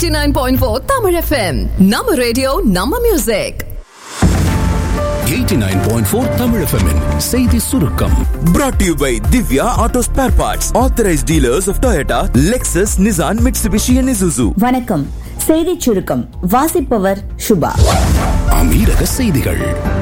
89.4 Tamil FM. நம்ம radio நம்ம music 89.4 Tamil FM -இன் செய்தி சுருக்கம் Brought to you by Divya Auto Spare Parts, authorized dealers of Toyota, Lexus, Nissan, Mitsubishi, and Isuzu. வணக்கம் செய்திச் சுருக்கம் வாசிப்பவர் சுபா அமீரக செய்திகள்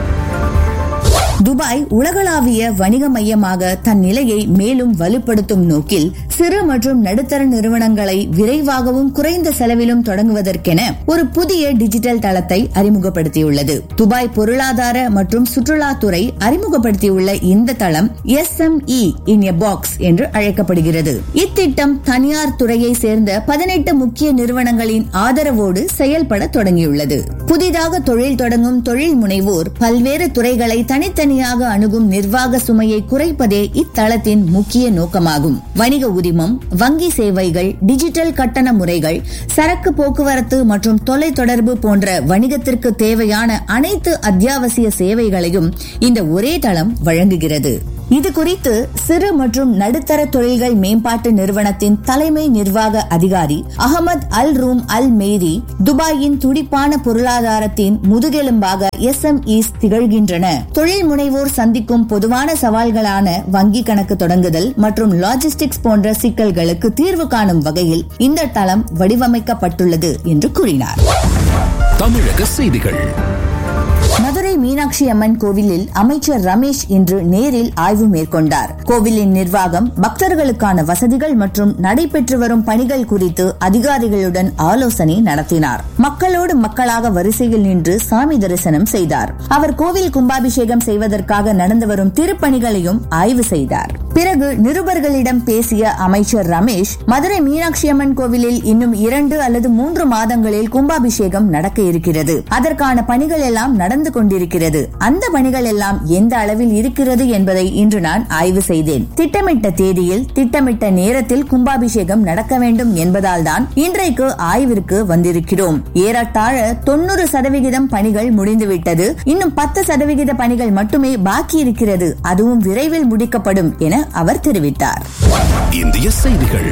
துபாய் உலகளாவிய வணிக மையமாக தன் நிலையை மேலும் வலுப்படுத்தும் நோக்கில் சிறு மற்றும் நடுத்தர நிறுவனங்களை விரைவாகவும் குறைந்த செலவிலும் தொடங்குவதற்கென ஒரு புதிய டிஜிட்டல் தளத்தை அறிமுகப்படுத்தியுள்ளது துபாய் பொருளாதார மற்றும் சுற்றுலாத்துறை அறிமுகப்படுத்தியுள்ள இந்த தளம் S M E in a box என்று அழைக்கப்படுகிறது இத்திட்டம் தனியார் துறையை சேர்ந்த பதினெட்டு முக்கிய நிறுவனங்களின் ஆதரவோடு செயல்பட தொடங்கியுள்ளது புதிதாக தொழில் தொடங்கும் தொழில் முனைவோர் பல்வேறு துறைகளை தனித்தனியாக அணுகும் நிர்வாக சுமையை குறைப்பதே இத்தளத்தின் முக்கிய நோக்கமாகும் வணிக உரிமம் வங்கி சேவைகள் டிஜிட்டல் கட்டண முறைகள் சரக்கு போக்குவரத்து மற்றும் தொலைத்தொடர்பு போன்ற வணிகத்திற்கு தேவையான அனைத்து அத்தியாவசிய சேவைகளையும் இந்த ஒரே தளம் வழங்குகிறது இது குறித்து சிறு மற்றும் நடுத்தர தொழில்கள் மேம்பாட்டு நிறுவனத்தின் தலைமை நிர்வாக அதிகாரி அகமது அல் ரூம் அல் மேரி துபாயின் துடிப்பான பொருளாதாரத்தின் முதுகெலும்பாக எஸ் எம் திகழ்கின்றன தொழில் முனைவோர் சந்திக்கும் பொதுவான சவால்களான வங்கி கணக்கு தொடங்குதல் மற்றும் லாஜிஸ்டிக்ஸ் போன்ற சிக்கல்களுக்கு தீர்வு காணும் வகையில் இந்த தளம் வடிவமைக்கப்பட்டுள்ளது என்று கூறினார் தமிழக செய்திகள் மதுரை மீனாட்சி அம்மன் கோவிலில் அமைச்சர் ரமேஷ் இன்று நேரில் ஆய்வு மேற்கொண்டார் கோவிலின் நிர்வாகம் பக்தர்களுக்கான வசதிகள் மற்றும் நடைபெற்று வரும் பணிகள் குறித்து அதிகாரிகளுடன் ஆலோசனை நடத்தினார் மக்களோடு மக்களாக வரிசையில் நின்று சாமி தரிசனம் செய்தார் அவர் கோவில் கும்பாபிஷேகம் செய்வதற்காக நடந்து வரும் திருப்பணிகளையும் ஆய்வு செய்தார் பிறகு நிருபர்களிடம் பேசிய அமைச்சர் ரமேஷ் மதுரை மீனாட்சி அம்மன் கோவிலில் இன்னும் இரண்டு அல்லது மூன்று மாதங்களில் கும்பாபிஷேகம் நடக்க இருக்கிறது அதற்கான பணிகள் எல்லாம் நடந்து கொண்டிருக்கிறது அந்த பணிகள் எல்லாம் எந்த அளவில் இருக்கிறது என்பதை இன்று நான் ஆய்வு செய்தேன் திட்டமிட்ட தேதியில் திட்டமிட்ட நேரத்தில் கும்பாபிஷேகம் நடக்க வேண்டும் என்பதால் தான் இன்றைக்கு ஆய்விற்கு வந்திருக்கிறோம் ஏறத்தாழ தொண்ணூறு சதவிகிதம் பணிகள் முடிந்துவிட்டது இன்னும் பத்து சதவிகித பணிகள் மட்டுமே பாக்கி இருக்கிறது அதுவும் விரைவில் முடிக்கப்படும் என அவர் தெரிவித்தார் இந்திய செய்திகள்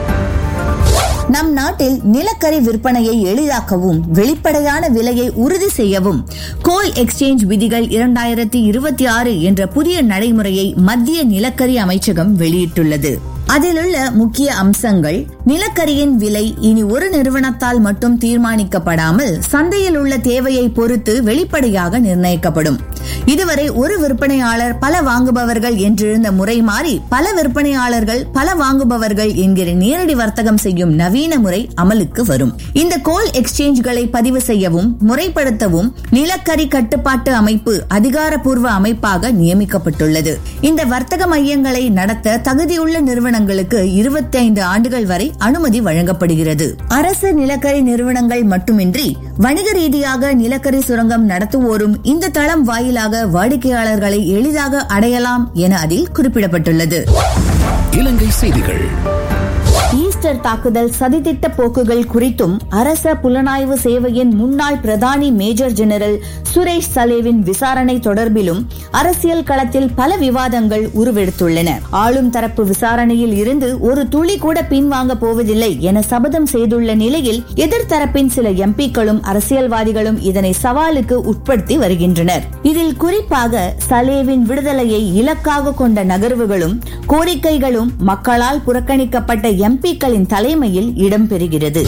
நம் நாட்டில் நிலக்கரி விற்பனையை எளிதாக்கவும் வெளிப்படையான விலையை உறுதி செய்யவும் கோல் எக்ஸ்சேஞ்ச் விதிகள் இரண்டாயிரத்தி இருபத்தி ஆறு என்ற புதிய நடைமுறையை மத்திய நிலக்கரி அமைச்சகம் வெளியிட்டுள்ளது அதிலுள்ள முக்கிய அம்சங்கள் நிலக்கரியின் விலை இனி ஒரு நிறுவனத்தால் மட்டும் தீர்மானிக்கப்படாமல் சந்தையில் உள்ள தேவையை பொறுத்து வெளிப்படையாக நிர்ணயிக்கப்படும் இதுவரை ஒரு விற்பனையாளர் பல வாங்குபவர்கள் என்றிருந்த முறை மாறி பல விற்பனையாளர்கள் பல வாங்குபவர்கள் என்கிற நேரடி வர்த்தகம் செய்யும் நவீன முறை அமலுக்கு வரும் இந்த கோல் எக்ஸ்சேஞ்ச்களை பதிவு செய்யவும் முறைப்படுத்தவும் நிலக்கரி கட்டுப்பாட்டு அமைப்பு அதிகாரப்பூர்வ அமைப்பாக நியமிக்கப்பட்டுள்ளது இந்த வர்த்தக மையங்களை நடத்த தகுதியுள்ள நிறுவனங்களுக்கு இருபத்தி ஐந்து ஆண்டுகள் வரை அனுமதி வழங்கப்படுகிறது அரசு நிலக்கரி நிறுவனங்கள் மட்டுமின்றி வணிக ரீதியாக நிலக்கரி சுரங்கம் நடத்துவோரும் இந்த தளம் வாயிலாக வாடிக்கையாளர்களை எளிதாக அடையலாம் என அதில் குறிப்பிடப்பட்டுள்ளது இலங்கை செய்திகள் ஈஸ்டர் தாக்குதல் சதித்திட்ட போக்குகள் குறித்தும் அரச புலனாய்வு சேவையின் முன்னாள் பிரதானி மேஜர் ஜெனரல் சுரேஷ் சலேவின் விசாரணை தொடர்பிலும் அரசியல் களத்தில் பல விவாதங்கள் உருவெடுத்துள்ளன ஆளும் தரப்பு விசாரணையில் இருந்து ஒரு துளி கூட பின்வாங்க போவதில்லை என சபதம் செய்துள்ள நிலையில் எதிர்த்தரப்பின் சில எம்பிக்களும் அரசியல்வாதிகளும் இதனை சவாலுக்கு உட்படுத்தி வருகின்றனர் இதில் குறிப்பாக சலேவின் விடுதலையை இலக்காக கொண்ட நகர்வுகளும் கோரிக்கைகளும் மக்களால் புறக்கணிக்கப்பட்ட எம்பிக்களின் தலைமையில் இடம்பெறுகிறது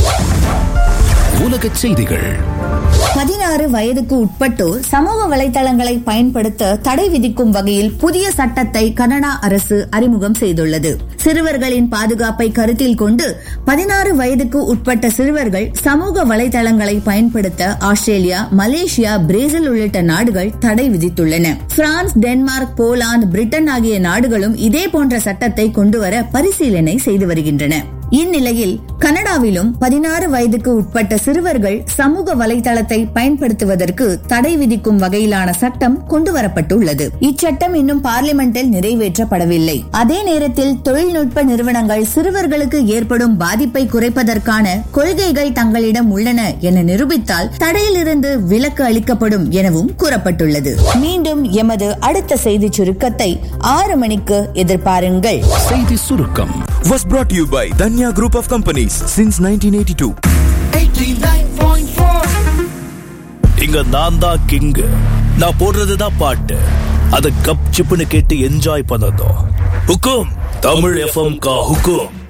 உலக செய்திகள் பதினாறு வயதுக்கு உட்பட்டோர் சமூக வலைதளங்களை பயன்படுத்த தடை விதிக்கும் வகையில் புதிய சட்டத்தை கனடா அரசு அறிமுகம் செய்துள்ளது சிறுவர்களின் பாதுகாப்பை கருத்தில் கொண்டு பதினாறு வயதுக்கு உட்பட்ட சிறுவர்கள் சமூக வலைதளங்களை பயன்படுத்த ஆஸ்திரேலியா மலேசியா பிரேசில் உள்ளிட்ட நாடுகள் தடை விதித்துள்ளன பிரான்ஸ் டென்மார்க் போலாந்து பிரிட்டன் ஆகிய நாடுகளும் இதே போன்ற சட்டத்தை கொண்டுவர பரிசீலனை செய்து வருகின்றன இந்நிலையில் கனடாவிலும் பதினாறு வயதுக்கு உட்பட்ட சிறுவர்கள் சமூக வலைதளத்தை பயன்படுத்துவதற்கு தடை விதிக்கும் வகையிலான சட்டம் கொண்டுவரப்பட்டுள்ளது இச்சட்டம் இன்னும் பார்லிமெண்டில் நிறைவேற்றப்படவில்லை அதே நேரத்தில் தொழில்நுட்ப நிறுவனங்கள் சிறுவர்களுக்கு ஏற்படும் பாதிப்பை குறைப்பதற்கான கொள்கைகள் தங்களிடம் உள்ளன என நிரூபித்தால் தடையிலிருந்து விலக்கு அளிக்கப்படும் எனவும் கூறப்பட்டுள்ளது மீண்டும் எமது அடுத்த செய்தி சுருக்கத்தை ஆறு மணிக்கு எதிர்பாருங்கள் செய்தி சுருக்கம் Was brought to you by Danya Group of Companies since 1982. இங்க நான் தான் கிங்கு நான் போடுறதுதான் பாட்டு அத கப் சிப்புன்னு கேட்டு என்ஜாய் பண்ணதும் ஹுக்கும் தமிழ் எஃப்எம் கா ஹுக்கும்